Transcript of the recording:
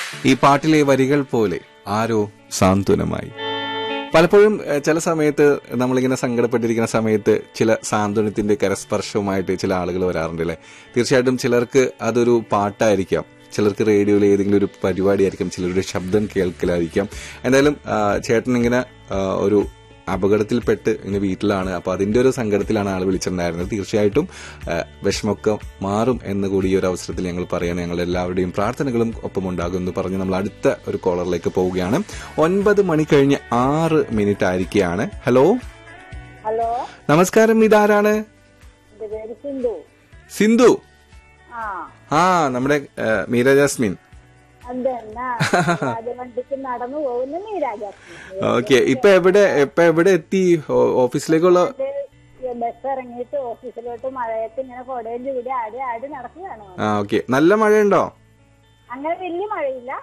ഈ പാട്ടിലെ വരികൾ പോലെ ആരോ സാന്ത്വനമായി പലപ്പോഴും ഏഹ്, ചില സമയത്ത് നമ്മളിങ്ങനെ സങ്കടപ്പെട്ടിരിക്കുന്ന സമയത്ത് ചില സാന്ത്വനത്തിന്റെ കരസ്പർശവുമായിട്ട് ചില ആളുകൾ വരാറുണ്ട് അല്ലേ തീർച്ചയായിട്ടും ചിലർക്ക് അതൊരു പാട്ടായിരിക്കാം ചിലർക്ക് റേഡിയോയിൽ ഏതെങ്കിലും ഒരു പരിപാടിയായിരിക്കും ചിലരുടെ ശബ്ദം കേൾക്കലായിരിക്കാം എന്തായാലും ആ, ചേട്ടൻ ഇങ്ങനെ ആ, ഒരു അപകടത്തിൽപ്പെട്ട് ഇങ്ങനെ വീട്ടിലാണ് അപ്പൊ അതിന്റെ ഒരു സങ്കടത്തിലാണ് ആൾ വിളിച്ചിട്ടുണ്ടായിരുന്നത് തീർച്ചയായിട്ടും ആ, വിഷമൊക്കെ മാറും എന്ന് കൂടി ഈ ഒരു അവസരത്തിൽ ഞങ്ങൾ പറയാൻ ഞങ്ങൾ എല്ലാവരുടെയും പ്രാർത്ഥനകളും ഒപ്പം ഉണ്ടാകും എന്ന് പറഞ്ഞ് നമ്മൾ അടുത്ത ഒരു കോളറിലേക്ക് പോവുകയാണ് ഒൻപത് മണി കഴിഞ്ഞ് ആറ് മിനിറ്റ് ആയിരിക്കുകയാണ് ഹലോ ഹലോ നമസ്കാരം ഇതാരാണ് എന്റെ പേര് സിന്ധു സിന്ധു ആ ആ നമ്മുടെ ആ, മീര ജാസ്മിൻ എന്തെന്നാ രാജവണ്ടിക്ക് നടന്നു പോകുന്ന നീരാജാസ്മി ഓക്കെ ഇപ്പൊ എവിടെ ഇപ്പൊ എവിടെ എത്തി ഓ- ഓഫീസിലേക്കുള്ള ബസ് ഇറങ്ങിയിട്ട് ഓഫീസിലോട്ട് മഴയത്ത് ഇങ്ങനെ കൊടയും ചൂടി ആടി ആടി നടക്കുകയാണ് ആ ഓക്കെ നല്ല മഴയുണ്ടോ അങ്ങനെ വലിയ മഴയില്ല